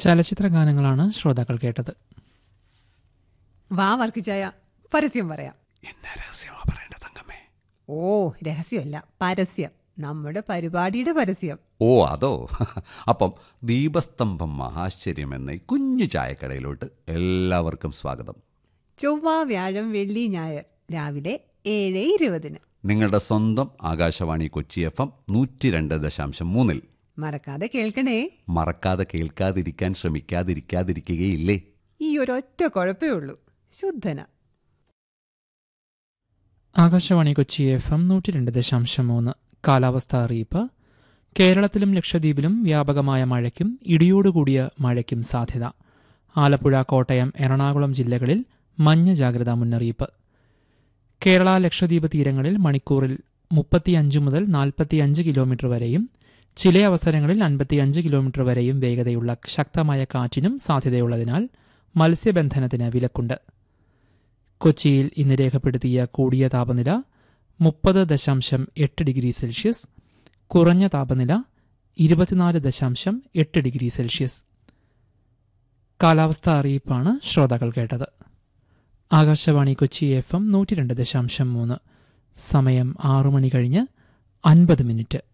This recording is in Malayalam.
ചലച്ചിത്ര ഗാനങ്ങളാണ് ശ്രോതാക്കൾ കേട്ടത് വാ വർക്കിച്ചായ പരസ്യം പറയാം എന്നാ രഹസ്യമാ പറയേണ്ട തങ്കമ്മേ ഓ രഹസ്യമല്ല പരസ്യം നമ്മുടെ പരിപാടിയുടെ പരസ്യം ഓ അതോ അപ്പം ദീപസ്തംഭം മഹാശ്ചര്യം എന്ന ഈ കുഞ്ഞു ചായക്കടയിലോട്ട് എല്ലാവർക്കും സ്വാഗതം ചൊവ്വ വ്യാഴം വെള്ളി ഞായർ രാവിലെ ഏഴ് ഇരുപതിന് നിങ്ങളുടെ സ്വന്തം ആകാശവാണി കൊച്ചി എഫ് എം നൂറ്റി രണ്ട് ദശാംശം മൂന്നിൽ മറക്കാതെ കേൾക്കണേ മറക്കാതെ കേൾക്കാതിരിക്കാൻ ശ്രമിക്കാതിരിക്കാതിരിക്കുകയില്ലേ ഈ ഒരൊറ്റ കുഴപ്പേ ഉള്ളൂ ശുദ്ധന ആകാശവാണി കൊച്ചി എഫ് എം നൂറ്റി രണ്ട് ദശാംശം മൂന്ന് കാലാവസ്ഥ അറിയിപ്പ് കേരളത്തിലും ലക്ഷദ്വീപിലും വ്യാപകമായ മഴയ്ക്കും ഇടിയോടുകൂടിയ മഴയ്ക്കും സാധ്യത ആലപ്പുഴ കോട്ടയം എറണാകുളം ജില്ലകളിൽ മഞ്ഞ ജാഗ്രതാ മുന്നറിയിപ്പ് കേരള ലക്ഷദ്വീപ് തീരങ്ങളിൽ മണിക്കൂറിൽ മുപ്പത്തിയഞ്ച് മുതൽ നാൽപ്പത്തിയഞ്ച് കിലോമീറ്റർ വരെയും ചില അവസരങ്ങളിൽ അൻപത്തിയഞ്ച് കിലോമീറ്റർ വരെയും വേഗതയുള്ള ശക്തമായ കാറ്റിനും സാധ്യതയുള്ളതിനാൽ മത്സ്യബന്ധനത്തിന് വിലക്കുണ്ട് കൊച്ചിയിൽ ഇന്ന് രേഖപ്പെടുത്തിയ കൂടിയ താപനില മുപ്പത് ദശാംശം എട്ട് ഡിഗ്രി സെൽഷ്യസ് കുറഞ്ഞ താപനില ഇരുപത്തിനാല് ദശാംശം എട്ട് ഡിഗ്രി സെൽഷ്യസ് കാലാവസ്ഥാ അറിയിപ്പാണ് ശ്രോതാക്കൾ കേട്ടത് ആകാശവാണി കൊച്ചി എഫ് എം നൂറ്റി രണ്ട് ദശാംശം മൂന്ന് സമയം ആറു മണി കഴിഞ്ഞ് അൻപത് മിനിറ്റ്